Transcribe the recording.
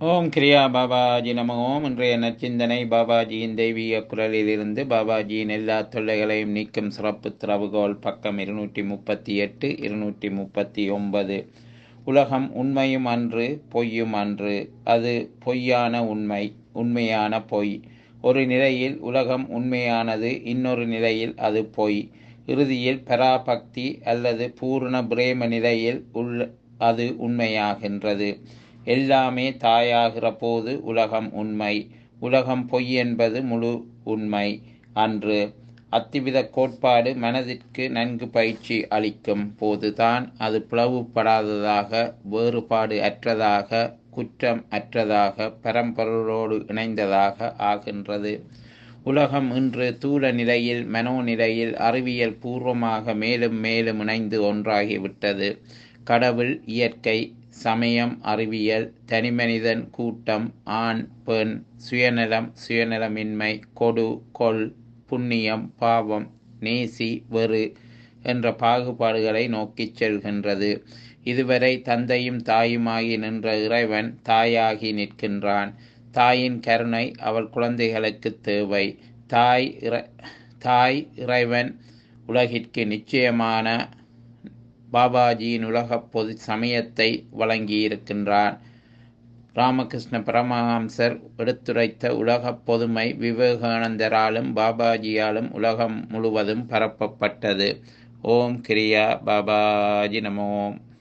ஓம் கிரியா பாபாஜி நம ஓம் இன்றைய நச்சிந்தனை பாபாஜியின் தெய்வீக குரலிலிருந்து பாபாஜியின் எல்லா தொல்லைகளையும் நீக்கும் சிறப்பு திறவுகோல் பக்கம் இருநூற்றி முப்பத்தி எட்டு இருநூற்றி முப்பத்தி ஒன்பது உலகம் உண்மையும் அன்று பொய்யும் அன்று அது பொய்யான உண்மை உண்மையான பொய் ஒரு நிலையில் உலகம் உண்மையானது இன்னொரு நிலையில் அது பொய் இறுதியில் பராபக்தி அல்லது பூர்ண பிரேம நிலையில் உள் அது உண்மையாகின்றது எல்லாமே தாயாகிற போது உலகம் உண்மை உலகம் பொய் என்பது முழு உண்மை அன்று அத்திவித கோட்பாடு மனதிற்கு நன்கு பயிற்சி அளிக்கும் போதுதான் அது பிளவுபடாததாக வேறுபாடு அற்றதாக குற்றம் அற்றதாக பரம்பொருளோடு இணைந்ததாக ஆகின்றது உலகம் இன்று தூல நிலையில் மனோநிலையில் அறிவியல் பூர்வமாக மேலும் மேலும் இணைந்து ஒன்றாகிவிட்டது கடவுள் இயற்கை சமயம் அறிவியல் தனிமனிதன் கூட்டம் ஆண் பெண் சுயநலம் சுயநலமின்மை கொடு கொல் புண்ணியம் பாவம் நேசி வெறு என்ற பாகுபாடுகளை நோக்கிச் செல்கின்றது இதுவரை தந்தையும் தாயுமாகி நின்ற இறைவன் தாயாகி நிற்கின்றான் தாயின் கருணை அவள் குழந்தைகளுக்கு தேவை தாய் இற தாய் இறைவன் உலகிற்கு நிச்சயமான பாபாஜியின் உலக பொது சமயத்தை வழங்கியிருக்கின்றார் ராமகிருஷ்ண பரமஹம்சர் எடுத்துரைத்த உலக பொதுமை விவேகானந்தராலும் பாபாஜியாலும் உலகம் முழுவதும் பரப்பப்பட்டது ஓம் கிரியா பாபாஜி நமோம்